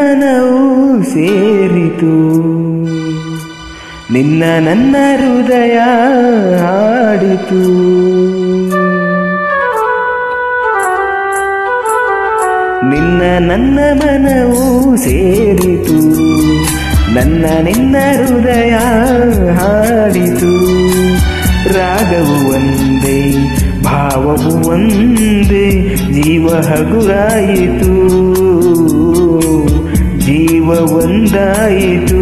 ಮನವು ಸೇರಿತು ನಿನ್ನ ನನ್ನ ಹೃದಯ ಹಾಡಿತು ನಿನ್ನ ನನ್ನ ಮನವು ಸೇರಿತು ನನ್ನ ನಿನ್ನ ಹೃದಯ ಹಾಡಿತು ರಾಗವು ಒಂದೇ ಭಾವವು ಒಂದೇ ಜೀವ ಹಗುರಾಯಿತು ಜೀವ ಒಂದಾಯಿತು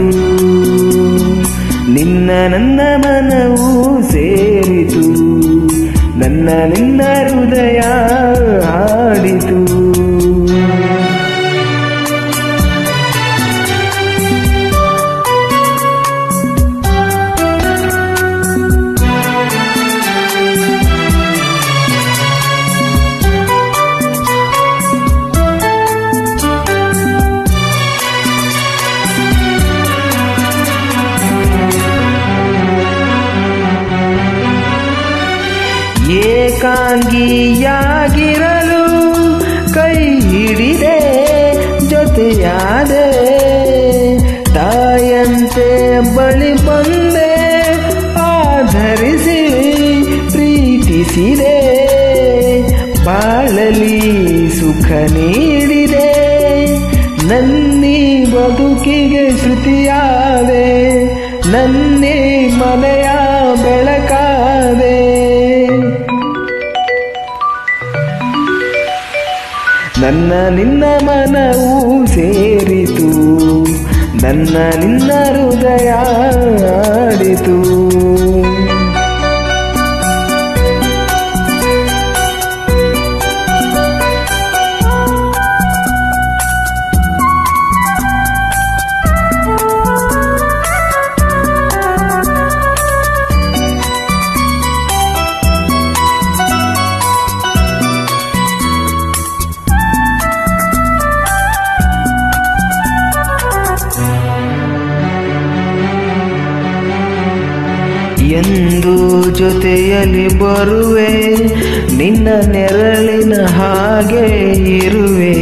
ನಿನ್ನ ನನ್ನ ಮನವು ಸೇರಿತು ನನ್ನ ನಿನ್ನ ಹೃದಯ ಹಾಡಿತು ಏಕಾಂಗಿಯಾಗಿರಲು ಕೈ ಹಿಡಿದೆ ಜೊತೆಯಾದೆ ತಾಯಂತೆ ಬಳಿ ಬಂದೆ ಆಧರಿಸಿ ಪ್ರೀತಿಸಿದೆ ಬಾಳಲಿ ಸುಖ ನೀಡಿದೆ ನನ್ನಿ ಬದುಕಿಗೆ ಶ್ರುತಿಯಾದೆ ನನ್ನೇ ಮನೆಯ ಬೆಳಕಾದೆ ನನ್ನ ನಿನ್ನ ಮನವು ಸೇರಿತು ನನ್ನ ನಿನ್ನ ಹೃದಯ ಆಡಿತು ಎಂದು ಜೊತೆಯಲ್ಲಿ ಬರುವೆ ನಿನ್ನ ನೆರಳಿನ ಹಾಗೆ ಇರುವೆ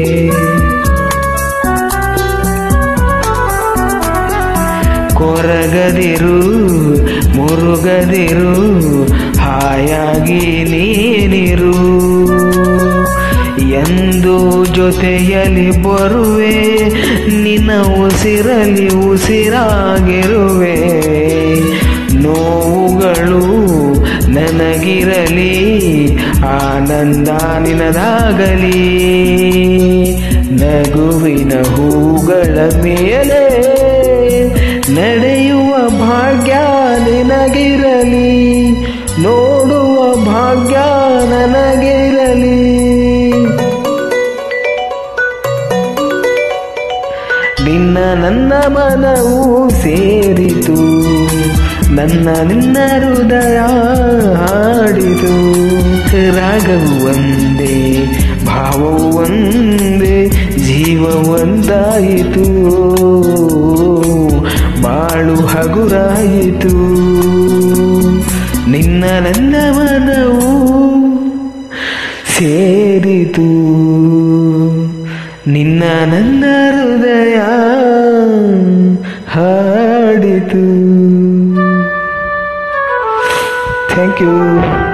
ಕೊರಗದಿರು ಮುರುಗದಿರು ಹಾಯಾಗಿ ನೀನಿರು ಎಂದು ಜೊತೆಯಲ್ಲಿ ಬರುವೆ ನಿನ್ನ ಉಸಿರಲಿ ಉಸಿರಾಗಿರುವೆ ನೋವುಗಳು ನನಗಿರಲಿ ಆನಂದ ನಿನದಾಗಲಿ ನಗುವಿನ ಹೂಗಳ ಮೇಲೆ ನಡೆಯುವ ಭಾಗ್ಯ ನಿನಗಿರಲಿ ನೋಡುವ ಭಾಗ್ಯ ನನಗಿರಲಿ ನಿನ್ನ ನನ್ನ ಮನವು ಸೇರಿತು ನನ್ನ ನಿನ್ನ ಹೃದಯ ಹಾಡಿತು ರಾಗವು ಒಂದೇ ಭಾವವು ಒಂದೇ ಜೀವ ಒಂದಾಯಿತು ಬಾಳು ಹಗುರಾಯಿತು ನಿನ್ನ ನನ್ನ ಮನವು ಸೇರಿತು ನಿನ್ನ ನನ್ನ ಹೃದಯ ಹಾಡಿತು ಥ್ಯಾಂಕ್ ಯು